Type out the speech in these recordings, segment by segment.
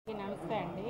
నమస్తే అండి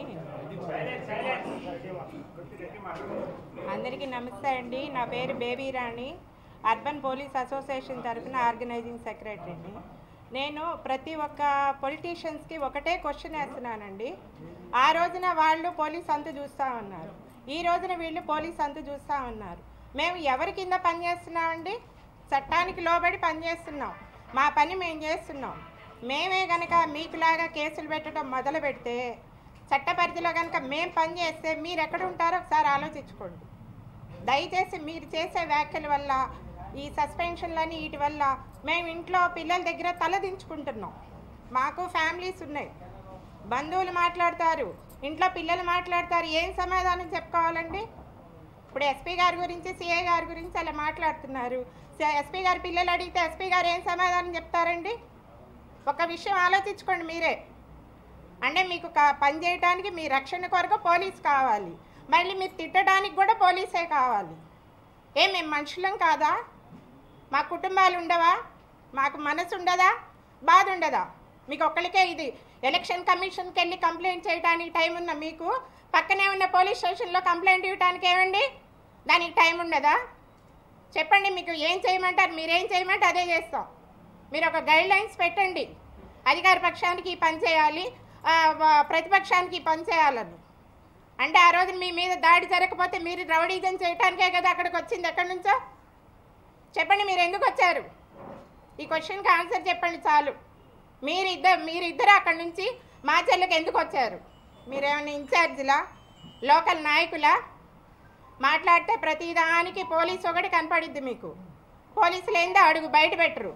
అందరికీ నమస్తే అండి నా పేరు Baby Rani urban police association తరఫున ఆర్గనైజింగ్ సెక్రటరీని నేను ప్రతి ఒక్క పొలిటీషియన్స్కి ఒకటే క్వశ్చన్ వేస్తున్నానండి ఆ రోజున వాళ్ళు పోలీస్ అంతు చూస్తూ ఉన్నారు ఈ రోజున వీళ్ళు పోలీస్ అంతు చూస్తూ ఉన్నారు మేము ఎవరి కింద పనిచేస్తున్నామండి చట్టానికి లోబడి పనిచేస్తున్నాం మా పని మేము చేస్తున్నాం మేమే గనక మీకులాగా కేసులు పెట్టడం మొదలు పెడితే చట్ట పరిధిలో కనుక మేము పని చేస్తే మీరు ఎక్కడ ఉంటారో ఒకసారి ఆలోచించుకోండి దయచేసి మీరు చేసే వ్యాఖ్యల వల్ల ఈ సస్పెన్షన్లని వీటి వల్ల మేము ఇంట్లో పిల్లల దగ్గర తలదించుకుంటున్నాం మాకు ఫ్యామిలీస్ ఉన్నాయి బంధువులు మాట్లాడతారు ఇంట్లో పిల్లలు మాట్లాడతారు ఏం సమాధానం చెప్పుకోవాలండి ఇప్పుడు ఎస్పీ గారి గురించి సిఐ గారి గురించి అలా మాట్లాడుతున్నారు ఎస్పీ గారి పిల్లలు అడిగితే ఎస్పీ గారు ఏం సమాధానం చెప్తారండి ఒక విషయం ఆలోచించుకోండి మీరే అంటే మీకు కా- పని చేయడానికి మీ రక్షణ కొరకు పోలీస్ కావాలి మళ్ళీ మీరు తిట్టడానికి కూడా పోలీసే కావాలి ఏ మేము మనుషులం కాదా మా కుటుంబాలు ఉండవా మాకు మనసు ఉండదా బాధ ఉండదా మీకు ఒక్కరికే ఇది ఎలక్షన్ కమిషన్కి వెళ్ళి కంప్లైంట్ చేయడానికి టైం ఉన్న మీకు పక్కనే ఉన్న పోలీస్ స్టేషన్లో కంప్లైంట్ ఇవ్వడానికి ఏమండి దానికి టైం ఉండదా చెప్పండి మీకు ఏం చేయమంటారు మీరేం చేయమంటే అదే చేస్తాం మీరు ఒక గైడ్ లైన్స్ పెట్టండి అధికార పక్షానికి ఈ పని చేయాలి ఆ, వ- ప్రతిపక్షానికి ఈ పని చేయాలని అంటే ఆ రోజు మీ మీద దాడి జరగకపోతే మీరు రౌడీజం చేయడానికే కదా అక్కడికి వచ్చింది ఎక్కడి నుంచో చెప్పండి మీరు ఎందుకు వచ్చారు ఈ క్వశ్చన్కి ఆన్సర్ చెప్పండి చాలు మీరు ఇద్దరు మీరు ఇద్దరు అక్కడి నుంచి మా చెల్లెకి ఎందుకు వచ్చారు మీరేమైనా ఇన్ఛార్జిలా లోకల్ నాయకులా మాట్లాడితే ప్రతిదానికి పోలీసు ఒకటి కనపడిద్ది మీకు పోలీసులు ఏందో అడుగు బయట పెట్టరు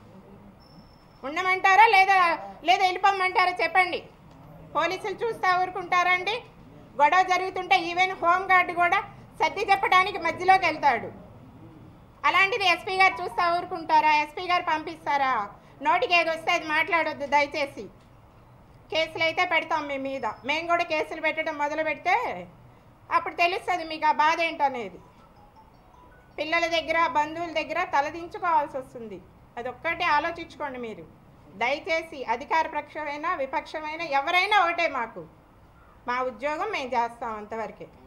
ఉండమంటారా లేదా లేదా వెళ్ళిపోమంటారా చెప్పండి పోలీసులు చూస్తా ఊరుకుంటారా అండి గొడవ జరుగుతుంటే ఈవెన్ హోమ్ గార్డ్ కూడా సర్ది చెప్పడానికి మధ్యలోకి వెళ్తాడు అలాంటిది ఎస్పీ గారు చూస్తా ఊరుకుంటారా ఎస్పీ గారు పంపిస్తారా నోటికి ఏది వస్తే అది మాట్లాడొద్దు దయచేసి కేసులు అయితే పెడతాం మీ మీద మేము కూడా కేసులు పెట్టడం మొదలు పెడితే అప్పుడు తెలుస్తుంది మీకు ఆ బాధ ఏంటనేది పిల్లల దగ్గర బంధువుల దగ్గర తలదించుకోవాల్సి వస్తుంది అదొక్కటి ఆలోచించుకోండి మీరు దయచేసి అధికార పక్షమైనా విపక్షమైనా ఎవరైనా ఒకటే మాకు మా ఉద్యోగం మేము చేస్తాం అంతవరకే